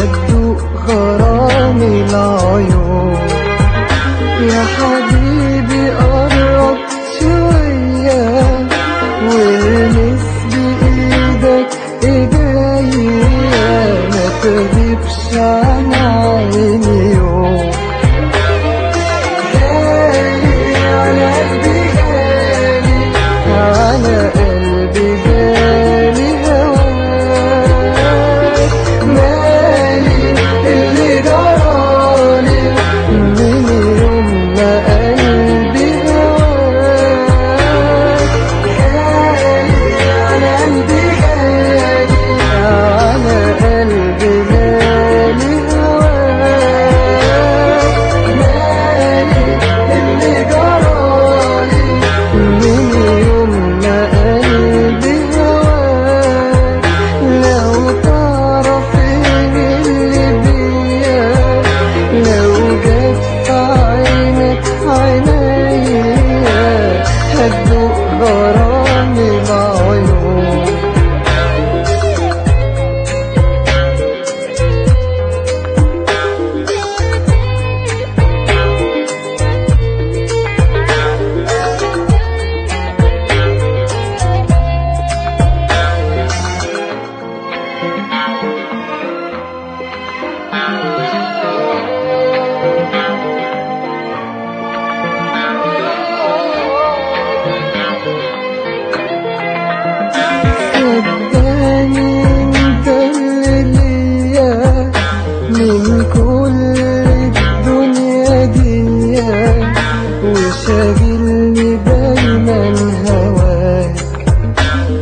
هتدوق غرام العيون يا حبيبي قرب شوية والمس بإيدك إيديا ما تغيبش عن عيني يوم غالي على قلبي غالي على قلبي غالي هواك مالي اللي جرالي من يوم ما قلبي هواك غالي على قلبي غالي على قلبي غالي هواك مالي اللي جرالي من يوم ما قلبي هواك لو تعرف ايه اللي بيا لو جت في عينك عينيا هتدوق غرام العيون صدقني انت اللي ليا من كل الدنيا دي وشاغلني دايما هواك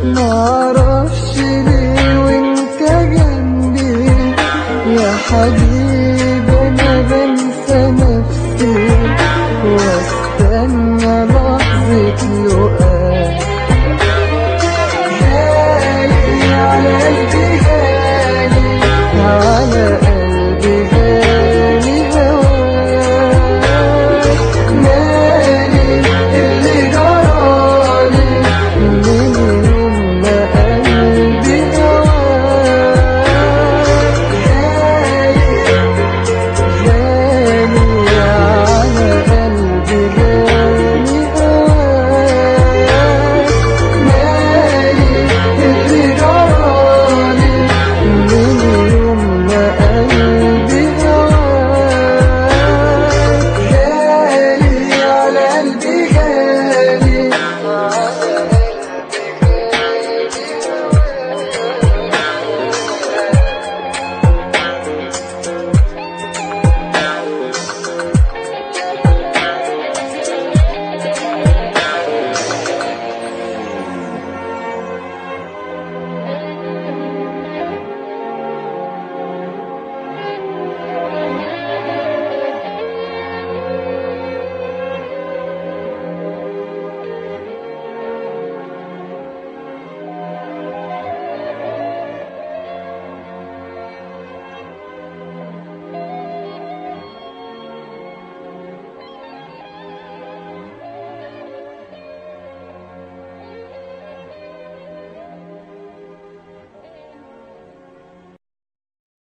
معرفش ليه وانت جنبي يا حبيبي